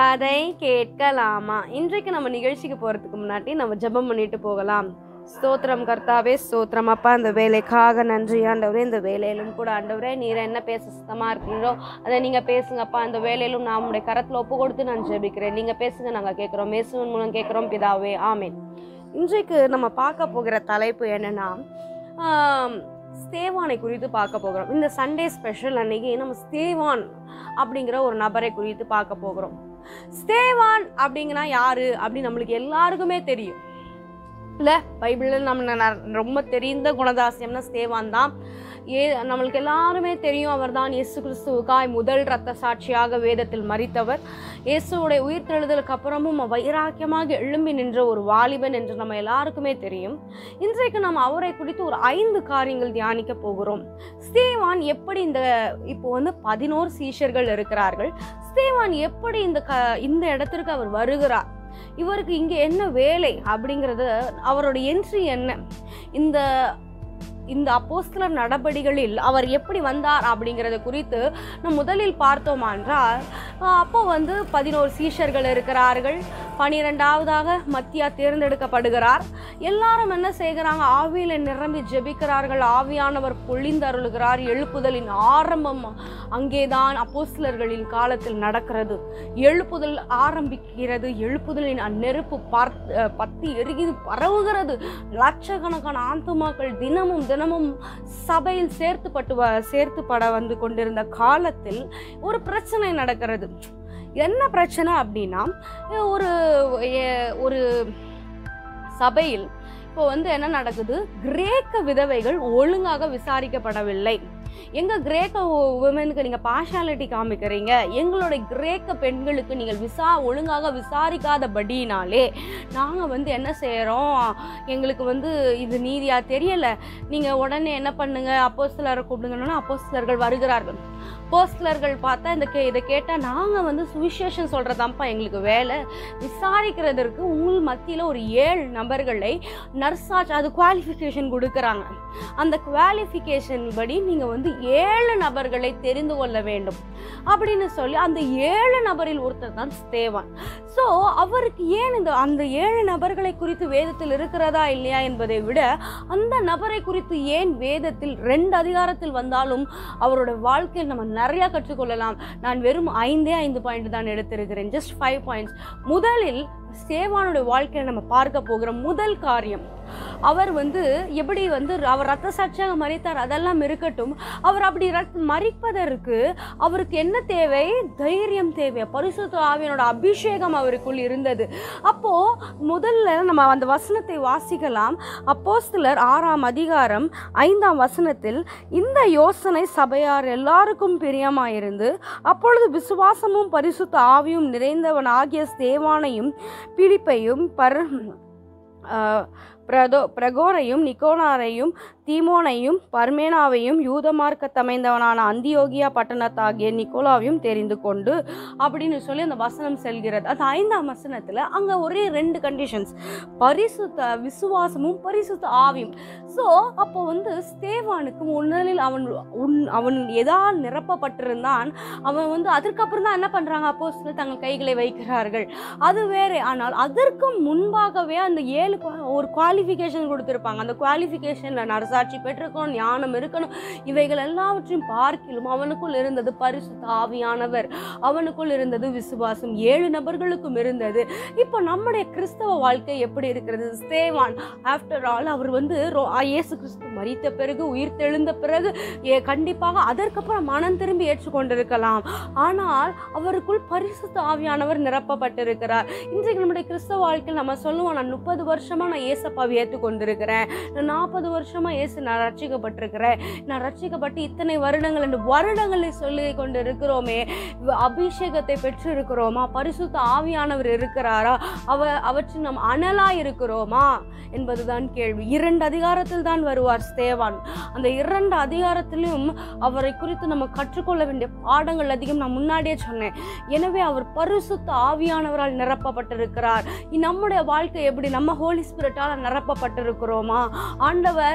கதை கேட்கலாமா இன்றைக்கு நம்ம நிகழ்ச்சிக்கு போகிறதுக்கு முன்னாடி நம்ம ஜெபம் பண்ணிட்டு போகலாம் ஸ்தோத்திரம் கர்த்தாவே ஸ்தோத்திரம் அப்பா இந்த வேலைக்காக நன்றி ஆண்டவரே இந்த வேலையிலும் கூட ஆண்டவரே நீர் என்ன பேச சுத்தமாக இருக்கிறீரோ அதை நீங்கள் பேசுங்கப்பா இந்த வேலையிலும் நான் உங்களுடைய கரத்தில் ஒப்பு கொடுத்து நான் ஜெபிக்கிறேன் நீங்கள் பேசுங்க நாங்கள் கேட்குறோம் மேசுவன் மூலம் கேட்குறோம் பிதாவே ஆமென் இன்றைக்கு நம்ம பார்க்க போகிற தலைப்பு என்னன்னா ஆம், ஸ்தேவானை குறித்து பார்க்க போகிறோம் இந்த சண்டே ஸ்பெஷல் அன்னைக்கு நம்ம ஸ்தேவான் அப்படிங்கிற ஒரு நபரை குறித்து பார்க்க போகிறோம் ஸ்தேவான் அப்படிங்கன்னா யாரு அப்படின்னு நம்மளுக்கு எல்லாருக்குமே தெரியும் இல்லை பைபிளில் நம்ம ந- ரொம்ப தெரிந்த குணதாசியம்னா ஸ்தேவான் தான் ஏ நம்மளுக்கு எல்லாருமே தெரியும் அவர் தான் இயேசு கிறிஸ்துவுக்காய் முதல் இரத்த சாட்சியாக வேதத்தில் மறித்தவர் இயேசுவுடைய உயிர்த்தெழுதலுக்கு அப்புறமும் வைராக்கியமாக எழும்பி நின்ற ஒரு வாலிபன் என்று நம்ம எல்லாருக்குமே தெரியும் இன்றைக்கு நம்ம அவரை குறித்து ஒரு ஐந்து காரியங்கள் தியானிக்க போகிறோம் ஸ்தேவான் எப்படி இந்த இப்போ வந்து பதினோரு சீஷர்கள் இருக்கிறார்கள் ஸ்தேவான் எப்படி இந்த க இந்த இடத்திற்கு அவர் வருகிறார் இவருக்கு இங்கே என்ன வேலை அப்படிங்கிறது அவரோட என்ட்ரி என்ன இந்த இந்த அப்போஸ்தலர் நடபடிகளில் அவர் எப்படி வந்தார் அப்படிங்கிறத குறித்து நம்ம முதலில் பார்த்தோமா என்றால் ஆஹ் அப்போ வந்து பதினோரு சீஷர்கள் இருக்கிறார்கள் பனிரெண்டாவதாக மத்தியா தேர்ந்தெடுக்கப்படுகிறார் எல்லாரும் என்ன செய்கிறாங்க ஆவியில நிரம்பி ஜெபிக்கிறார்கள் ஆவியானவர் பொழிந்தருளுகிறார் எழுப்புதலின் ஆரம்பம் அங்கேதான் அப்போஸ்தலர்களின் காலத்தில் நடக்கிறது எழுப்புதல் ஆரம்பிக்கிறது எழுப்புதலின் அந்நெருப்பு பார்த் அஹ் பத்தி எரிகிறது பரவுகிறது லட்சக்கணக்கான ஆத்துமாக்கள் தினமும் தினமும் சபையில் சேர்த்துப்பட்டு வ- சேர்த்துப்பட வந்து கொண்டிருந்த காலத்தில் ஒரு பிரச்சனை நடக்கிறது என்ன பிரச்சனை அப்படின்னா ஒரு எ- ஒரு சபையில் இப்போ வந்து என்ன நடக்குது கிரேக்க விதவைகள் ஒழுங்காக விசாரிக்கப்படவில்லை எங்க கிரேக்க உமனுக்கு நீங்க பார்ஷாலிட்டி காமிக்கிறீங்க எங்களுடைய கிரேக்க பெண்களுக்கு நீங்கள் விசா ஒழுங்காக விசாரிக்காதபடினாலே நாங்க வந்து என்ன செய்யறோம் எங்களுக்கு வந்து இது நீதியா தெரியல நீங்க உடனே என்ன பண்ணுங்க அப்போஸ்தலரை கூப்பிடுங்கன்னா அப்போஸ்தலர்கள் வருகிறார்கள் அப்போஸ்தலர்கள் பார்த்தா இந்த கே இதை கேட்டால் நாங்கள் வந்து சுவிசேஷம் சொல்கிறதாம்ப்பா எங்களுக்கு வேலை விசாரிக்கிறதற்கு உங்கள் மத்தியில் ஒரு ஏழு நபர்களை நர்சாச் அது குவாலிஃபிகேஷன் கொடுக்குறாங்க அந்த குவாலிஃபிகேஷன் படி நீங்கள் வந்து ஏழு நபர்களை தெரிந்து கொள்ள வேண்டும் அப்படின்னு சொல்லி அந்த ஏழு நபரில் ஒருத்தர் தான் ஸ்தேவான் ஸோ அவருக்கு ஏன் இந்த அந்த ஏழு நபர்களை குறித்து வேதத்தில் இருக்கிறதா இல்லையா என்பதை விட அந்த நபரை குறித்து ஏன் வேதத்தில் ரெண்டு அதிகாரத்தில் வந்தாலும் அவரோட வாழ்க்கையில் நம்ம நிறைய கற்றுக்கொள்ளலாம் நான் வெறும் ஐந்தே ஐந்து பாயிண்ட் தான் எடுத்திருக்கிறேன் ஜஸ்ட் ஃபைவ் பாயிண்ட்ஸ் முதலில் சேவானுடைய வாழ்க்கையில் நம்ம பார்க்க போகிற முதல் காரியம் அவர் வந்து எப்படி வந்து அவர் ரத்த சாட்சியாக மறித்தார் அதெல்லாம் இருக்கட்டும் அவர் அப்படி ரத் மறிப்பதற்கு அவருக்கு என்ன தேவை தைரியம் தேவை பரிசுத்த ஆவியனோட அபிஷேகம் அவருக்குள் இருந்தது அப்போ முதல்ல நம்ம அந்த வசனத்தை வாசிக்கலாம் அப்போஸ்தலர் ஆறாம் அதிகாரம் ஐந்தாம் வசனத்தில் இந்த யோசனை சபையார் எல்லாருக்கும் பிரியமாயிருந்து அப்பொழுது விசுவாசமும் பரிசுத்த ஆவியும் நிறைந்தவனாகிய ஸ்தேவானையும் பிடிப்பையும் பர் ஆஹ், பிரதோ பிரகோரையும் நிக்கோனாரையும் தீமோனையும் பர்மேனாவையும் யூதமார்க்க தமைந்தவனான அந்தியோகியா பட்டணத்தாகிய நிக்கோலாவையும் தெரிந்து கொண்டு அப்படின்னு சொல்லி அந்த வசனம் செல்கிறது அந்த ஐந்தாம் வசனத்தில் அங்கே ஒரே ரெண்டு கண்டிஷன்ஸ் பரிசுத்த விசுவாசமும் பரிசுத்த ஆவியும் ஸோ அப்போ வந்து ஸ்தேவானுக்கு முதலில் அவன் உன் அவன் எதால் நிரப்பப்பட்டிருந்தான் அவன் வந்து அதற்கப்புறம் தான் என்ன பண்ணுறாங்க அப்போ தங்கள் கைகளை வைக்கிறார்கள் அது வேறே ஆனால் அதற்கும் முன்பாகவே அந்த ஏழு qua- ஒரு குவாலிஃபிகேஷன் கொடுத்துருப்பாங்க அந்த குவாலிஃபிகேஷனில் நரசாட்சி பெற்றிருக்கணும் ஞானம் இருக்கணும் இவைகள் எல்லாவற்றையும் பார்க்கிலும் அவனுக்குள் இருந்தது பரிசுத்த ஆவியானவர் அவனுக்குள் இருந்தது விசுவாசம் ஏழு நபர்களுக்கும் இருந்தது இப்போ நம்முடைய கிறிஸ்தவ வாழ்க்கை எப்படி இருக்கிறது ஸ்தேவான் ஆஃப்டர் ஆல் அவர் வந்து ரோ- ஆ, இயேசு கிறிஸ்து மரித்த பிறகு உயிர் தெழுந்த பிறகு ஏ- கண்டிப்பாக அதற்கப்புறம் மனம் திரும்பி ஏற்றுக்கொண்டிருக்கலாம் ஆனால் அவருக்குள் பரிசுத்த ஆவியானவர் நிரப்பப்பட்டிருக்கிறார் இன்றைக்கு நம்முடைய கிறிஸ்தவ வாழ்க்கையில் நம்ம சொல்லுவோம் நான் முப்பது வருஷமா நான் ஏசப்பாவை ஏற்றுக்கொண்டிருக்கிறேன் நான் நாற்பது வருஷமா இயேசு நான் ரட்சிக்கப்பட்டிருக்கிறேன் நான் ரட்சிக்கப்பட்டு இத்தனை வருடங்கள் என்று வருடங்களை சொல்லி கொண்டு இருக்கிறோமே வ- அபிஷேகத்தை பெற்று இருக்கிறோமா பரிசுத்த ஆவியானவர் இருக்கிறாரா அவ அவற்றில் நாம் அனலா இருக்கிறோமா என்பதுதான் கேள்வி இரண்டு அதிகாரத்தில் தான் வருவார் ஸ்தேவான் அந்த இரண்டு அதிகாரத்திலும் அவரை குறித்து நம்ம கற்றுக்கொள்ள வேண்டிய பாடங்கள் அதிகம் நான் முன்னாடியே சொன்னேன் எனவே அவர் பரிசுத்த ஆவியானவரால் நிரப்பப்பட்டிருக்கிறார் இ- நம்முடைய வாழ்க்கை எப்படி நம்ம ஹோலி ஸ்பிரிட்டால் நிரப்பப்பட்டிருக்கிறோமா ஆண்டவர் நம்மளுக்கு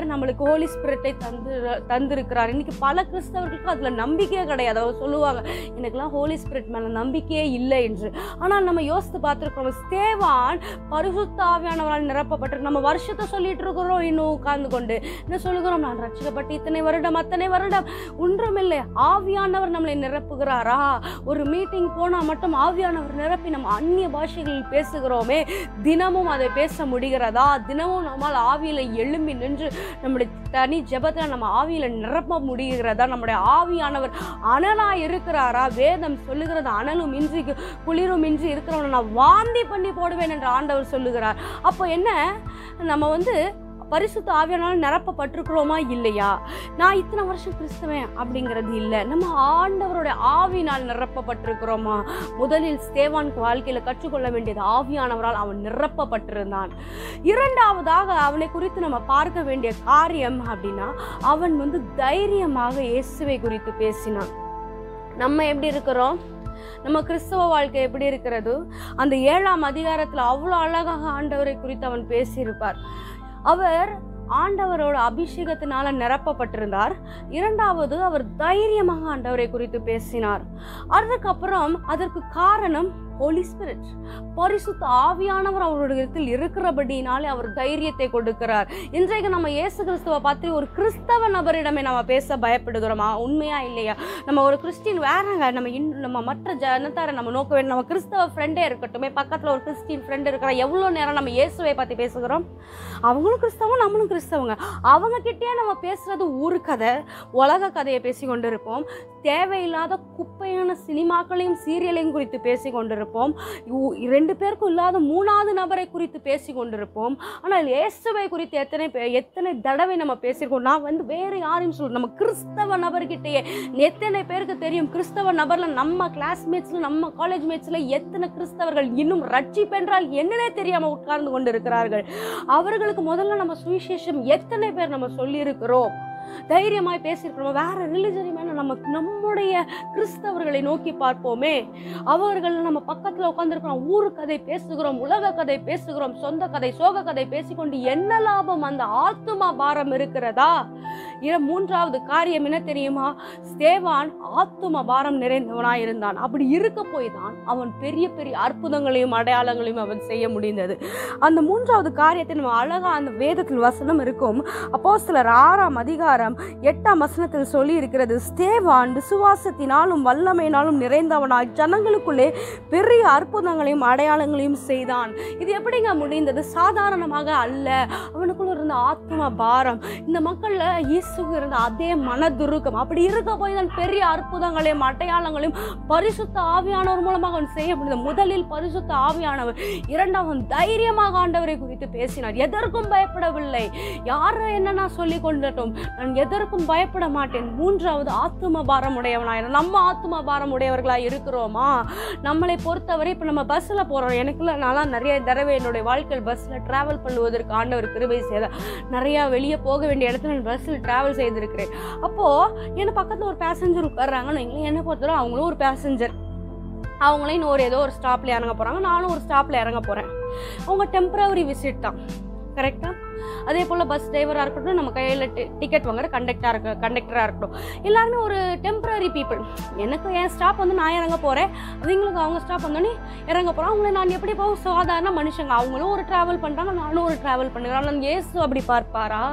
நமக்கு ஹோலி ஸ்பிரிட்டை தந்து தந்திருக்கிறார் இன்னைக்கு பல கிறிஸ்தவர்களுக்கு அதில் நம்பிக்கையே கிடையாது அவர் சொல்லுவாங்க எனக்கெல்லாம் ஹோலி ஸ்பிரிட் மேலே நம்பிக்கையே இல்லை என்று ஆனால் நம்ம யோசித்து பார்த்துருக்கோம் ஸ்தேவான் பரிசுத்த ஆவியானவரால் நிரப்பப்பட்டு நம்ம வருஷத்தை சொல்லிட்டு இருக்கிறோம் இன்னும் உட்கார்ந்து கொண்டு என்ன சொல்லுகிறோம் நான் ரட்சிக்கப்பட்டு இத்தனை வருடம் அத்தனை வருடம் ஒன்றுமில்லை ஆவியானவர் நம்மளை நிரப்புகிறாரா ஒரு மீட்டிங் போனால் மட்டும் ஆவியானவர் நிரப்பி நம்ம அந்நிய பாஷைகளில் பேசுகிறோமே தினமும் அதை பேச முடிகிறதா தினமும் நம்மால் ஆவியில் எழும்பி நின்று நம்முடைய தனி ஜெபத்தில் நம்ம ஆவியில் நிரப்ப முடிகிறதா நம்முடைய ஆவியானவர் அனலா இருக்கிறாரா வேதம் சொல்லுகிறது அனலும் இன்றி குளிரும் இன்றி இருக்கிறவனை நான் வாந்தி பண்ணி போடுவேன் என்று ஆண்டவர் சொல்லுகிறார் அப்போ என்ன நம்ம வந்து பரிசுத்த ஆவியானால் நிரப்பப்பட்டிருக்கிறோமா இல்லையா நான் இத்தனை வருஷம் கிறிஸ்தவன் அப்படிங்கிறது இல்லை நம்ம ஆண்டவருடைய ஆவினால் நிரப்பப்பட்டிருக்கிறோமா முதலில் ஸ்தேவானுக்கு வாழ்க்கையில் கற்றுக்கொள்ள வேண்டியது ஆவியானவரால் அவன் நிரப்பப்பட்டிருந்தான் இரண்டாவதாக அவனை குறித்து நம்ம பார்க்க வேண்டிய காரியம் அப்படின்னா அவன் வந்து தைரியமாக இயேசுவை குறித்து பேசினான் நம்ம எப்படி இருக்கிறோம் நம்ம கிறிஸ்தவ வாழ்க்கை எப்படி இருக்கிறது அந்த ஏழாம் அதிகாரத்தில் அவ்வளோ அழகாக ஆண்டவரை குறித்து அவன் பேசியிருப்பார் அவர் ஆண்டவரோட அபிஷேகத்தினால நிரப்பப்பட்டிருந்தார் இரண்டாவது அவர் தைரியமாக ஆண்டவரை குறித்து பேசினார் அதுக்கப்புறம் அதற்கு காரணம் ஹோலி ஸ்பிரிட் பரிசுத்த ஆவியானவர் அவருடைய இடத்தில் இருக்கிறபடினாலே அவர் தைரியத்தை கொடுக்கிறார் இன்றைக்கு நம்ம இயேசு கிறிஸ்துவை பார்த்து ஒரு கிறிஸ்தவ நபரிடமே நம்ம பேச பயப்படுகிறோமா உண்மையா இல்லையா நம்ம ஒரு கிறிஸ்டின் வேறங்க நம்ம இன் நம்ம மற்ற ஜனத்தாரை நம்ம நோக்க வேண்டும் நம்ம கிறிஸ்தவ ஃப்ரெண்டே இருக்கட்டுமே பக்கத்தில் ஒரு கிறிஸ்டின் ஃப்ரெண்ட் இருக்கிற எவ்வளோ நேரம் நம்ம இயேசுவை பற்றி பேசுகிறோம் அவங்களும் கிறிஸ்தவங்க நம்மளும் கிறிஸ்தவங்க அவங்க கிட்டே நம்ம பேசுறது ஊரு கதை உலக கதையை பேசி கொண்டு இருப்போம் தேவையில்லாத குப்பையான சினிமாக்களையும் சீரியலையும் குறித்து பேசி கொண்டிருப்போம் இவ்- ரெண்டு பேருக்கும் இல்லாத மூணாவது நபரை குறித்து பேசி கொண்டிருப்போம் ஆனால் இயேசுவை குறித்து எத்தனை பே எத்தனை தடவை நம்ம பேசியிருக்கோம் நான் வந்து வேறு யாரையும் சொல்ல நம்ம கிறிஸ்தவ நபர்கிட்டயே எத்தனை பேருக்கு தெரியும் கிறிஸ்தவ நபர்ல நம்ம கிளாஸ்மேட்ஸ்ல நம்ம காலேஜ் மேட்ஸ்ல எத்தனை கிறிஸ்தவர்கள் இன்னும் ரட்சிப்பென்றால் என்னன்னே தெரியாம உட்கார்ந்து கொண்டு இருக்கிறார்கள் அவர்களுக்கு முதல்ல நம்ம சுவிசேஷம் எத்தனை பேர் நம்ம சொல்லியிருக்கிறோம் தைரியமாய் பேசியிருக்கிறோம் வேற ரிலிஜனை மேல நம்ம நம்முடைய கிறிஸ்தவர்களை நோக்கி பார்ப்போமே அவர்கள் நம்ம பக்கத்துல உட்காந்துருக்கிறோம் ஊரு கதை பேசுகிறோம் உலக கதை பேசுகிறோம் சொந்த கதை சோக கதை பேசிக்கொண்டு என்ன லாபம் அந்த ஆத்துமா பாரம் இருக்கிறதா இர மூன்றாவது காரியம் என்ன தெரியுமா ஸ்தேவான் ஆத்தும பாரம் நிறைந்தவனாய் இருந்தான் அப்படி இருக்க போய் தான் அவன் பெரிய பெரிய அற்புதங்களையும் அடையாளங்களையும் அவன் செய்ய முடிந்தது அந்த மூன்றாவது காரியத்தை நம்ம அழகா அந்த வேதத்தில் வசனம் இருக்கும் அப்போ சிலர் ஆறாம் அதிகாரம் எட்டாம் வசனத்தில் சொல்லி இருக்கிறது ஸ்தேவான் விசுவாசத்தினாலும் வல்லமையினாலும் நிறைந்தவனாய் ஜனங்களுக்குள்ளே பெரிய அற்புதங்களையும் அடையாளங்களையும் செய்தான் இது எப்படிங்க முடிந்தது சாதாரணமாக அல்ல அவனுக்குள்ள இருந்த ஆத்ம பாரம் இந்த மக்கள்ல இயேசுக்கு இருந்த அதே மனதுருக்கம் அப்படி இருக்க போய் தான் பெரிய அற்புதங்களையும் அடையாளங்களையும் பரிசுத்த ஆவியானவர் மூலமாக அவன் செய்ய முடிந்தது முதலில் பரிசுத்த ஆவியானவர் இரண்டாவது தைரியமாக ஆண்டவரை குறித்து பேசினார் எதற்கும் பயப்படவில்லை யாரை என்ன நான் சொல்லி கொண்டட்டும் நான் எதற்கும் பயப்பட மாட்டேன் மூன்றாவது ஆத்தும பாரம் உடையவனாய் நம்ம ஆத்தும பாரம் உடையவர்களா இருக்கிறோமா நம்மளை பொறுத்தவரை இப்போ நம்ம பஸ்ஸில் போகிறோம் எனக்குள்ள நான்லாம் நிறைய தடவை என்னுடைய வாழ்க்கையில் பஸ்ஸில் ட்ராவல் பண்ணுவதற்கு ஆண்டவர் கிருபை செய்த நிறையா வெளியே போக வேண்டிய இடத்துல நான் பஸ்ஸில் ட்ராவல் செய்திருக்கிறேன் அப்போது என்ன பக்கத்தில் ஒரு பேசஞ்சர் உட்கார்றாங்கன்னு வைங்களேன் என்னை பொறுத்தவரை அவங்களும் ஒரு பேசஞ்சர் அவங்களே இன்னொரு ஏதோ ஒரு ஸ்டாப்பில் இறங்க போகிறாங்க நானும் ஒரு ஸ்டாப்பில் இறங்க போகிறேன் அவங்க டெம்பரவரி விசிட் தான் கரெக்டாக அதே போல் பஸ் டிரைவராக இருக்கட்டும் நம்ம கையில் டிக்கெட் வாங்குற கண்டக்டராக இருக்க கண்டக்டராக இருக்கட்டும் எல்லாருமே ஒரு டெம்பரரி பீப்புள் எனக்கு என் ஸ்டாப் வந்து நான் இறங்க போகிறேன் அவங்களுக்கு அவங்க ஸ்டாப் வந்தோடனே இறங்க போகிறோம் அவங்கள நான் எப்படி போக சாதாரண மனுஷங்க அவங்களும் ஒரு ட்ராவல் பண்ணுறாங்க நானும் ஒரு ட்ராவல் பண்ணுறேன் ஆனால் இயேசு அப்படி பார்ப்பாரா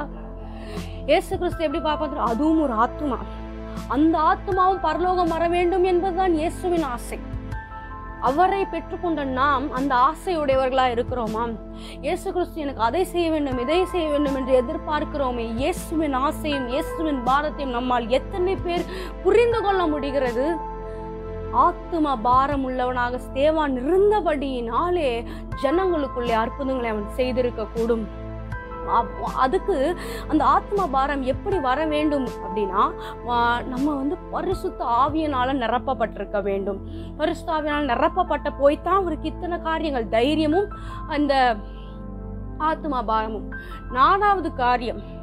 இயேசு கிறிஸ்து எப்படி பார்ப்பாரு அதுவும் ஒரு ஆத்மா அந்த ஆத்மாவும் பரலோகம் வர வேண்டும் என்பதுதான் இயேசுவின் ஆசை அவரை பெற்றுக்கொண்ட நாம் அந்த ஆசையுடையவர்களா இருக்கிறோமா இயேசு கிறிஸ்து எனக்கு அதை செய்ய வேண்டும் இதை செய்ய வேண்டும் என்று எதிர்பார்க்கிறோமே இயேசுவின் ஆசையும் இயேசுவின் பாரத்தையும் நம்மால் எத்தனை பேர் புரிந்து கொள்ள முடிகிறது ஆத்தும பாரம் உள்ளவனாக ஸ்தேவான் இருந்தபடியினாலே ஜனங்களுக்குள்ளே அற்புதங்களை அவன் செய்திருக்க கூடும் அப்ப- அதுக்கு அந்த ஆத்ம பாரம் எப்படி வர வேண்டும் அப்படின்னா ஆ, நம்ம வந்து பரிசுத்த ஆவியனால நிரப்பப்பட்டிருக்க வேண்டும் பரிசுத்த ஆவியனால் நிரப்பப்பட்ட போய்த்தான் அவருக்கு இத்தனை காரியங்கள் தைரியமும் அந்த ஆத்ம பாரமும் நாலாவது காரியம்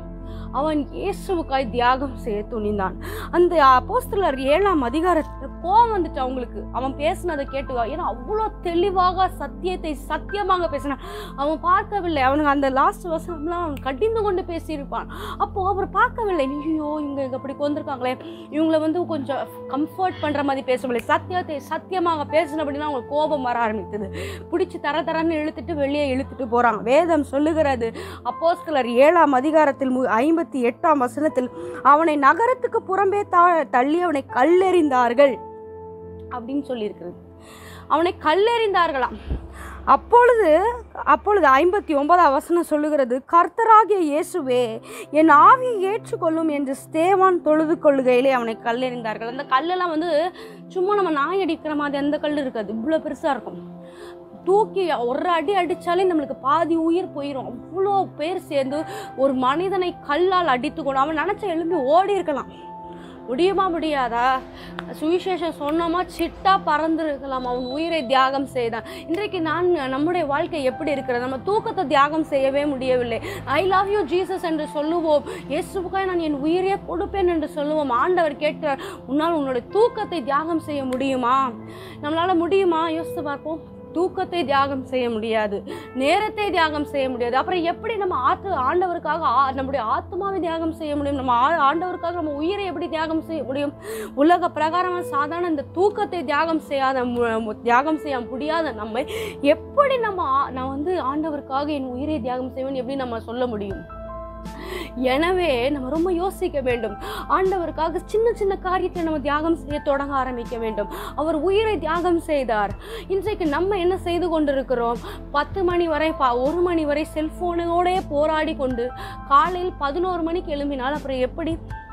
அவன் இயேசுவுக்காய் தியாகம் செய்ய துணிந்தான் அந்த அப்போஸ்தலர் ஏழாம் அதிகாரத்துல கோவம் வந்துட்டு அவங்களுக்கு அவன் பேசினதை கேட்டு ஏன்னா அவ்வளோ தெளிவாக சத்தியத்தை சத்தியமாக பேசினான் அவன் பார்க்கவில்லை அவனுக்கு அந்த லாஸ்ட் வசனம்லாம் அவன் கடிந்து கொண்டு பேசியிருப்பான் அப்போ அவர் பார்க்கவில்லை ஐயோ இவங்க இங்க அப்படி கொண்டிருக்காங்களே இவங்களை வந்து கொஞ்சம் கம்ஃபர்ட் பண்ற மாதிரி பேசவில்லை சத்தியத்தை சத்தியமாக பேசினபடினா அவங்களுக்கு கோபம் வர ஆரம்பித்தது பிடிச்சி தர தரன்னு இழுத்துட்டு வெளியே இழுத்துட்டு போறாங்க வேதம் சொல்லுகிறது அப்போஸ்தலர் ஏழாம் அதிகாரத்தில் மு- ஐம்பத்தி எட்டாம் வசனத்தில் அவனை நகரத்துக்கு புறம்பே தா தள்ளி அவனை கல்லெறிந்தார்கள் அப்படின்னு சொல்லியிருக்கிறது அவனை கல்லெறிந்தார்களாம் அப்பொழுது அப்பொழுது ஐம்பத்தி ஒன்பதாம் வசனம் சொல்லுகிறது கர்த்தராகிய இயேசுவே என் ஆவியை ஏற்றுக்கொள்ளும் என்று ஸ்தேவான் தொழுது கொள்ளுகையிலே அவனை கல்லெறிந்தார்கள் அந்த கல்லெல்லாம் வந்து சும்மா நம்ம நாய் அடிக்கிற மாதிரி அந்த கல் இருக்காது இவ்வளோ பெருசாக இருக்கும் தூக்கி ஒரு அடி அடித்தாலே நம்மளுக்கு பாதி உயிர் போயிடும் அவ்வளோ பேர் சேர்ந்து ஒரு மனிதனை கல்லால் அடித்து கொண்டு அவன் நினச்ச எழும்பி ஓடி இருக்கலாம் முடியுமா முடியாதா சுவிசேஷம் சொன்னோமா சிட்டா பறந்துருக்கலாம் அவன் உயிரை தியாகம் செய்தான் இன்றைக்கு நான் நம்முடைய வாழ்க்கை எப்படி இருக்கிறது நம்ம தூக்கத்தை தியாகம் செய்யவே முடியவில்லை ஐ லவ் யூ ஜீசஸ் என்று சொல்லுவோம் இயேசுவுக்காய் நான் என் உயிரையே கொடுப்பேன் என்று சொல்லுவோம் ஆண்டவர் கேட்கிறார் உன்னால் உன்னுடைய தூக்கத்தை தியாகம் செய்ய முடியுமா நம்மளால முடியுமா யோசித்து பார்ப்போம் தூக்கத்தை தியாகம் செய்ய முடியாது நேரத்தை தியாகம் செய்ய முடியாது அப்புறம் எப்படி நம்ம ஆத்து ஆண்டவருக்காக ஆ- நம்முடைய ஆத்மாவை தியாகம் செய்ய முடியும் நம்ம ஆ- ஆண்டவருக்காக நம்ம உயிரை எப்படி தியாகம் செய்ய முடியும் உலக பிரகாரமாக சாதாரண இந்த தூக்கத்தை தியாகம் செய்யாத மு- மு- தியாகம் செய்ய முடியாத நம்மை எப்படி நம்ம ஆ- நான் வந்து ஆண்டவருக்காக என் உயிரை தியாகம் செய்வேன் எப்படி நம்ம சொல்ல முடியும் எனவே நம்ம ரொம்ப யோசிக்க வேண்டும் ஆண்டவருக்காக சின்ன சின்ன காரியத்தை நம்ம தியாகம் செய்ய தொடங்க ஆரம்பிக்க வேண்டும் அவர் உயிரை தியாகம் செய்தார் இன்றைக்கு நம்ம என்ன செய்து கொண்டிருக்கிறோம் பத்து மணி வரை பா ஒரு மணி வரை செல்போனோடே போராடி கொண்டு காலையில் பதினோரு மணிக்கு எழும்பினால் அப்புறம் எப்படி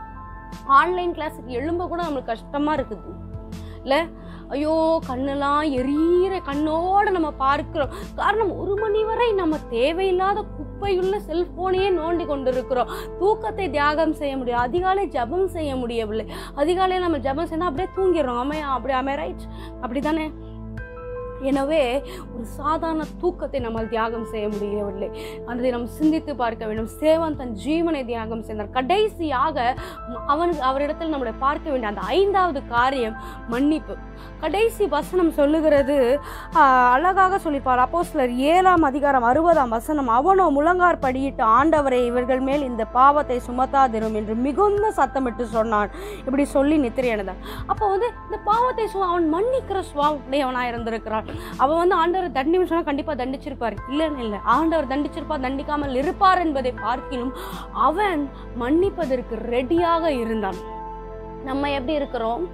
ஆன்லைன் கிளாஸுக்கு எழும்ப கூட நம்மளுக்கு கஷ்டமாக இருக்குது இல்லை ஐயோ கண்ணெல்லாம் எரியிற கண்ணோட நம்ம பார்க்கிறோம் காரணம் ஒரு மணி வரை நம்ம தேவையில்லாத குப்பையுள்ள செல்போனையே நோண்டி கொண்டிருக்கிறோம் தூக்கத்தை தியாகம் செய்ய முடியும் அதிகாலை ஜெபம் செய்ய முடியவில்லை அதிகாலையில் நம்ம ஜெபம் செய்யணும் அப்படியே தூங்கிடுறோம் ஆமையா அப்படி ஆமே ரைட் அப்படி தானே எனவே ஒரு சாதாரண தூக்கத்தை நம்மால் தியாகம் செய்ய முடியவில்லை அதை நாம் சிந்தித்து பார்க்க வேண்டும் சேவன் தன் ஜீவனை தியாகம் செய்தார் கடைசியாக ம- அவனுக்கு அவரிடத்தில் நம்மளை பார்க்க வேண்டிய அந்த ஐந்தாவது காரியம் மன்னிப்பு கடைசி வசனம் சொல்லுகிறது ஆஹ், அழகாக சொல்லிப்பார் அப்போ சிலர் ஏழாம் அதிகாரம் அறுபதாம் வசனம் அவனோ முழங்கார் படியிட்டு ஆண்டவரை இவர்கள் மேல் இந்த பாவத்தை சுமத்தாதிரும் என்று மிகுந்த சத்தமிட்டு சொன்னான் இப்படி சொல்லி நித்திரையானதான் அப்போ வந்து இந்த பாவத்தை சு அவன் மன்னிக்கிற சுவாவுடையவனாக இருந்திருக்கிறான் அவன் வந்து ஆண்டவர் தண்டி சொன்னா கண்டிப்பாக தண்டிச்சிருப்பார் இல்லைன்னு இல்லை ஆண்டவர் தண்டிச்சிருப்பார் தண்டிக்காமல் இருப்பார் என்பதை பார்க்கிலும் அவன் மன்னிப்பதற்கு ரெடியாக இருந்தான் நம்ம எப்படி இருக்கிறோம்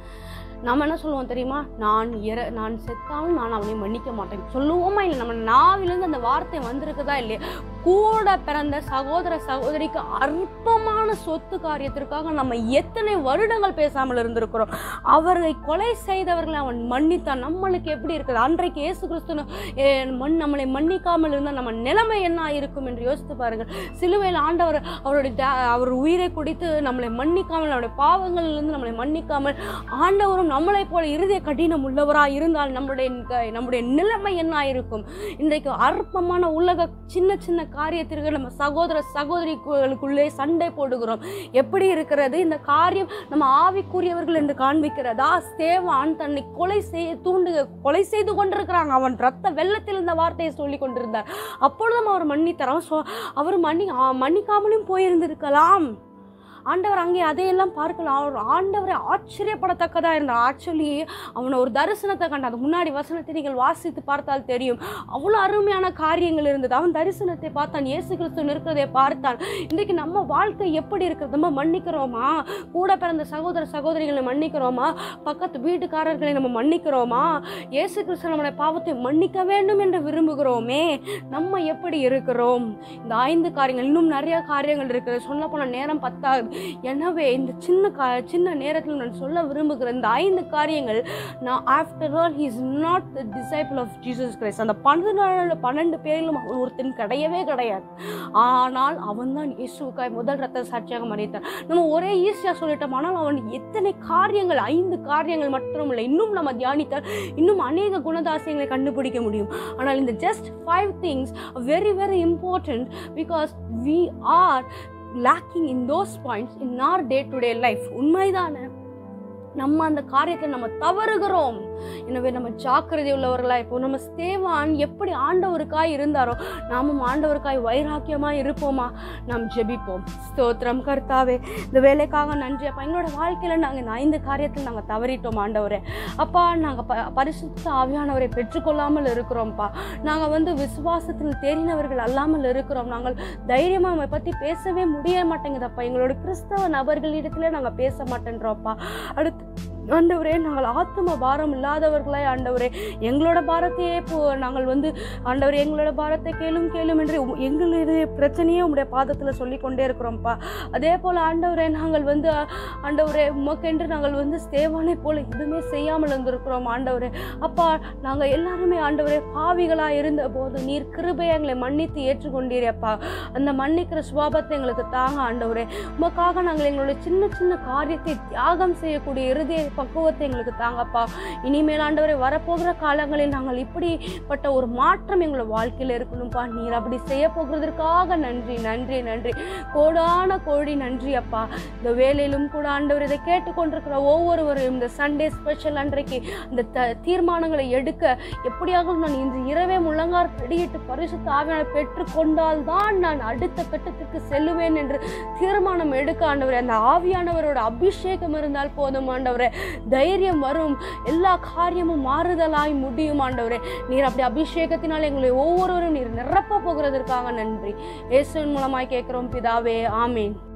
நம்ம என்ன சொல்லுவோம் தெரியுமா நான் இற நான் செத்தாலும் நான் அவனை மன்னிக்க மாட்டேன் சொல்லுவோமா இல்லை நம்ம நாவிலிருந்து அந்த வார்த்தை வந்திருக்குதா இல்லையா கூட பிறந்த சகோதர சகோதரிக்கு அற்பமான சொத்து காரியத்திற்காக நம்ம எத்தனை வருடங்கள் பேசாமல் இருந்திருக்கிறோம் அவரை கொலை செய்தவர்களை அவன் மன்னித்தான் நம்மளுக்கு எப்படி இருக்குது அன்றைக்கு இயேசு கிறிஸ்து மண் நம்மளை மன்னிக்காமல் இருந்தால் நம்ம நிலைமை என்ன இருக்கும் என்று யோசித்து பாருங்கள் சிலுவையில் ஆண்டவர் அவருடைய தா- அவர் உயிரை குடித்து நம்மளை மன்னிக்காமல் நம்முடைய பாவங்களிலிருந்து நம்மளை மன்னிக்காமல் ஆண்டவரும் நம்மளைப் போல இருதய கடினம் உள்ளவராக இருந்தால் நம்முடைய க- நம்முடைய நிலைமை என்ன இருக்கும் இன்றைக்கு அற்பமான உலக சின்ன சின்ன காரியத்திற்கு நம்ம சகோதர சகோதரிகளுக்குள்ளே சண்டை போடுகிறோம் எப்படி இருக்கிறது இந்த காரியம் நம்ம ஆவிக்குரியவர்கள் என்று காண்பிக்கிறதா ஸ்தேவான் தன்னை கொலை செய்ய தூண்டு கொலை செய்து கொண்டிருக்கிறாங்க அவன் ரத்த வெள்ளத்தில் இந்த வார்த்தையை சொல்லி கொண்டிருந்தார் அப்பொழுதும் அவர் மன்னித்தார் அவன் சொ- அவர் மன்னி ஆ, மன்னிக்காமலும் போயிருந்திருக்கலாம் ஆண்டவர் அங்கே அதையெல்லாம் பார்க்கலாம் அவர் ஆண்டவரை ஆச்சரியப்படத்தக்கதா இருந்தார் ஆக்சுவலி அவனை ஒரு தரிசனத்தை கண்டான் அதுக்கு முன்னாடி வசனத்தை நீங்கள் வாசித்து பார்த்தால் தெரியும் அவ்வளோ அருமையான காரியங்கள் இருந்தது அவன் தரிசனத்தை பார்த்தான் இயேசு கிறிஸ்து இருக்கிறதை பார்த்தான் இன்றைக்கு நம்ம வாழ்க்கை எப்படி இருக்குது நம்ம மன்னிக்கிறோமா கூட பிறந்த சகோதர சகோதரிகளை மன்னிக்கிறோமா பக்கத்து வீட்டுக்காரர்களை நம்ம மன்னிக்கிறோமா இயேசு கிறிஸ்து நம்முடைய பாவத்தை மன்னிக்க வேண்டும் என்று விரும்புகிறோமே நம்ம எப்படி இருக்கிறோம் இந்த ஐந்து காரியங்கள் இன்னும் நிறைய காரியங்கள் இருக்குது சொல்ல போன நேரம் பத்தாது எனவே இந்த சின்ன கா சின்ன நேரத்தில் நான் சொல்ல விரும்புகிற இந்த ஐந்து காரியங்கள் நான் after all he is not the disciple of Jesus Christ அந்த பன்னெண்டு பன்னெண்டு பேரிலும் அவன் ஒருத்தன் கிடையவே கிடையாது ஆனால் அவன் தான் இயேசுக்காய் முதல் ரத்த சாட்சியாக மறைத்தான் நம்ம ஒரே ஈஸியாக சொல்லிட்டோம் ஆனால் அவன் எத்தனை காரியங்கள் ஐந்து காரியங்கள் மட்டும் இல்லை இன்னும் நம்ம தியானித்தால் இன்னும் அநேக குணதாசியங்களை கண்டுபிடிக்க முடியும் ஆனால் இந்த just five things very very important because we are lacking in those points in our day to day life உண்மைதானே நம்ம அந்த காரியத்தை நம்ம தவறுகிறோம் எனவே நம்ம ஜாக்கிரதை உள்ளவர்களா இப்போ நம்ம ஸ்தேவான் எப்படி ஆண்டவருக்காய் இருந்தாரோ நாமும் ஆண்டவருக்காய் வைராக்கியமாய் இருப்போமா நாம் ஜெபிப்போம் ஸ்தோத்திரம் கர்த்தாவே இந்த வேலைக்காக நன்றி அப்பா எங்களோட வாழ்க்கையில நாங்கள் இந்த ஐந்து காரியத்தில் நாங்கள் தவறிட்டோம் ஆண்டவரே அப்பா நாங்கள் ப பரிசுத்த ஆவியானவரை பெற்றுக்கொள்ளாமல் இருக்கிறோம்ப்பா நாங்கள் வந்து விசுவாசத்தில் தேறினவர்கள் அல்லாமல் இருக்கிறோம் நாங்கள் தைரியமாக நம்மை பற்றி பேசவே முடிய மாட்டேங்குதப்பா எங்களோட கிறிஸ்தவ நபர்களிடத்துல நாங்கள் பேச மாட்டேன்றோம்ப்பா அடுத்து ஆண்டவரே நாங்கள் ஆத்ம பாரம் இல்லாதவர்களாய் ஆண்டவரே எங்களோட பாரத்தையே போ நாங்கள் வந்து ஆண்டவரே எங்களோட பாரத்தை கேளும் கேளும் என்று உம்- எங்களுடைய பிரச்சனையே உங்களுடைய பாதத்தில் சொல்லி கொண்டே இருக்கிறோம்ப்பா அதே போல் ஆண்டவரே நாங்கள் வந்து ஆ- ஆண்டவரே உமக்கென்று நாங்கள் வந்து சேவானை போல எதுவுமே செய்யாமல் இருந்திருக்கிறோம் ஆண்டவரே அப்பா நாங்கள் எல்லாருமே ஆண்டவரே பாவிகளாக இருந்த போது நீர் கிருபை எங்களை மன்னித்து ஏற்றுக்கொண்டீரப்பா அந்த மன்னிக்கிற சுபாவத்தை எங்களுக்கு தாங்க ஆண்டவரே உமக்காக நாங்கள் எங்களுடைய சின்ன சின்ன காரியத்தை தியாகம் செய்யக்கூடிய இறுதிய பக்குவத்தை எங்களுக்கு தாங்கப்பா இனிமேல் ஆண்டவரை வரப்போகிற காலங்களில் நாங்கள் இப்படிப்பட்ட ஒரு மாற்றம் எங்களோட வாழ்க்கையில் இருக்கணும்ப்பா நீர் அப்படி செய்ய போகிறதற்காக நன்றி நன்றி நன்றி கோடான கோடி நன்றி அப்பா இந்த வேலையிலும் கூட ஆண்டவர் இதை கேட்டுக்கொண்டிருக்கிற ஒவ்வொருவரும் இந்த சண்டே ஸ்பெஷல் அன்றைக்கு இந்த த தீர்மானங்களை எடுக்க எப்படியாக நான் இன்று இரவே முழங்கார் படியிட்டு பரிசுத்த ஆவியான பெற்றுக்கொண்டால் தான் நான் அடுத்த கட்டத்துக்கு செல்லுவேன் என்று தீர்மானம் எடுக்க ஆண்டவரே அந்த ஆவியானவரோட அபிஷேகம் இருந்தால் போதும் ஆண்டவரே தைரியம் வரும் எல்லா காரியமும் மாறுதலாய் முடியும் ஆண்டவரே நீர் அப்படி அபிஷேகத்தினால் எங்களை ஒவ்வொருவரும் நீர் நிரப்ப போகிறதற்காக நன்றி இயேசுவின் மூலமாய் கேட்கிறோம் பிதாவே ஆமீன்